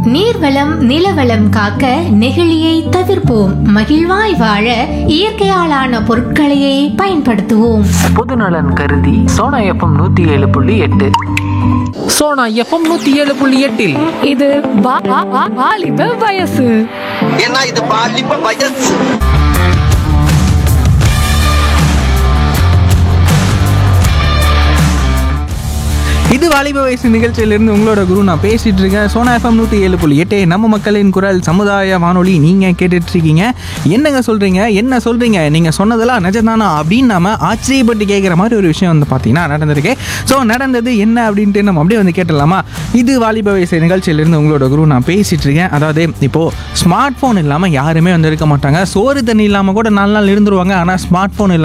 நீர்வளம் நிலவளம் காக்க நெகிழியை தவிர்ப்போம் மகிழ்வாய் வாழ இயற்கையாலான பொருட்களையே பயன்படுத்துவோம் பொதுநலன் கருதி சோனா எஃப்எம் நூற்றி ஏழு புள்ளி எட்டு சோனா எஃப்எம் நூற்றி ஏழு புள்ளி எட்டில் இது வா- வா- வா- வாலிப வயசு ஏன்னா இது பாலிப்ப வயசு இது வாலிப வயசு நிகழ்ச்சியிலிருந்து உங்களோட குரு நான் பேசிட்டு இருக்கேன் சோனா எஃப்எம் நூற்றி ஏழு புள்ளி எட்டு நம்ம மக்களின் குரல் சமுதாய வானொலி நீங்கள் கேட்டுட்டு இருக்கீங்க என்னங்க சொல்கிறீங்க என்ன சொல்கிறீங்க நீங்கள் சொன்னதெல்லாம் நிஜம்தானா அப்படின்னு நாம ஆச்சரியப்பட்டு கேட்குற மாதிரி ஒரு விஷயம் வந்து பார்த்தீங்கன்னா நடந்திருக்கு ஸோ நடந்தது என்ன அப்படின்ட்டு நம்ம அப்படியே வந்து கேட்டலாமா இது வாலிப வயசு நிகழ்ச்சியிலிருந்து உங்களோட குரு நான் பேசிட்டு இருக்கேன் அதாவது இப்போது ஸ்மார்ட் ஃபோன் இல்லாமல் யாருமே வந்து இருக்க மாட்டாங்க சோறு தண்ணி இல்லாமல் கூட நாலு நாள் இருந்துருவாங்க ஆனால் ஸ்மார்ட் ஃபோன் இல்லாமல்